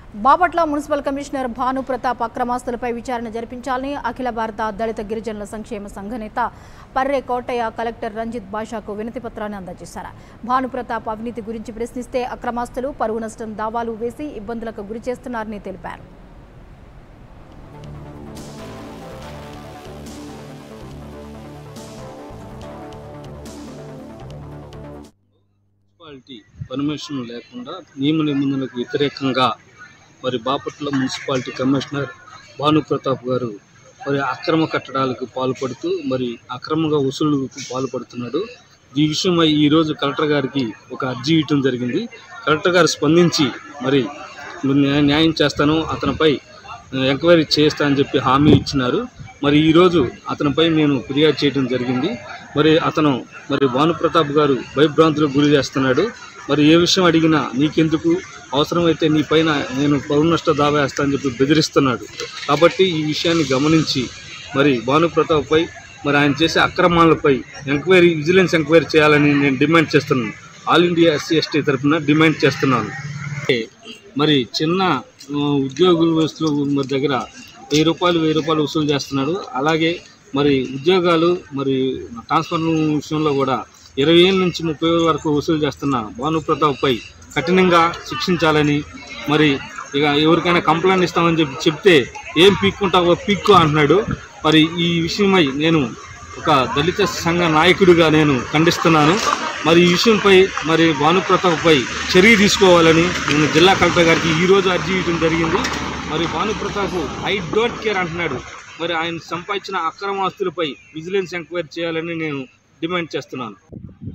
Bapatla municipal commissioner Bhanu Pratap అక్రమాస్తులపై విచారణ జరిపించాలని అఖిల భారత దళిత గిరిజనుల సంక్షేమ సంఘ నేత పర్రే కోటయ్య కలెక్టర్ రంజిత్ బాషాకు వినతి పత్రాన్ని అందజేశారు భాను ప్రతాప్ అవినీతి గురించి ప్రశ్నిస్తే అక్రమాస్తులు పరువు నష్టం దావాలు వేసి ఇబ్బందులకు గురి చేస్తున్నారని తెలిపారు మున్సిపాలిటీ పర్మిషన్ లేకుండా నియమ నిబంధనలకు వ్యతిరేకంగా మరి బాపట్ల మున్సిపాలిటీ కమిషనర్ భాను ప్రతాప్ గారు మరి అక్రమ కట్టడాలకు పాల్పడుతూ మరి అక్రమంగా వసూలుకు పాల్పడుతున్నాడు ఈ విషయమై ఈరోజు కలెక్టర్ గారికి ఒక అర్జీ ఇవ్వటం జరిగింది కలెక్టర్ గారు స్పందించి మరి న్యాయ- న్యాయం చేస్తాను అతనిపై ఎంక్వైరీ చేస్తా అని చెప్పి హామీ ఇచ్చినారు మరి ఈరోజు అతనిపై నేను ఫిర్యాదు చేయడం జరిగింది మరి అతను మరి భానుప్రతాప్ గారు భయభ్రాంతులకు గురి చేస్తున్నాడు మరి ఏ విషయం అడిగినా నీకెందుకు అవసరమైతే నీ పైన నేను పౌరు నష్ట దావా వేస్తా అని చెప్పి బెదిరిస్తున్నాడు కాబట్టి ఈ విషయాన్ని గమనించి మరి భానుప్రతాప్పై మరి ఆయన చేసే అక్రమాలపై ఎంక్వైరీ విజిలెన్స్ ఎంక్వైరీ చేయాలని నేను డిమాండ్ చేస్తున్నాను ఆల్ ఇండియా ఎస్సీ ఎస్టీ తరఫున డిమాండ్ చేస్తున్నాను మరి చిన్న ఆ, ఉద్యోగుల వస్తువులు మరి దగ్గర వెయ్యి రూపాయలు వెయ్యి రూపాయలు వసూలు చేస్తున్నాడు అలాగే మరి ఉద్యోగాలు మరి ట్రాన్స్ఫర్ విషయంలో కూడా ఇరవై ఏళ్ళ నుంచి ముప్పై వేల వరకు వసూలు చేస్తున్న భాను ప్రతాప్పై కఠినంగా శిక్షించాలని మరి ఇక ఎవరికైనా కంప్లైంట్ ఇస్తామని చెప్పి చెప్తే ఏం పీక్కుంటావో పీక్కు అంటున్నాడు మరి ఈ విషయమై నేను ఒక దళిత సంఘ నాయకుడిగా నేను ఖండిస్తున్నాను మరి ఈ విషయంపై మరి భానుప్రతాప్పై చర్య తీసుకోవాలని నేను జిల్లా కలెక్టర్ గారికి ఈ రోజు అర్జీ ఇవ్వడం జరిగింది మరి భానుప్రతాప్ ఐ డోంట్ కేర్ అంటున్నాడు మరి ఆయన సంపాదించిన అక్రమ ఆస్తులపై విజిలెన్స్ ఎంక్వైరీ చేయాలని నేను డిమాండ్ చేస్తున్నాను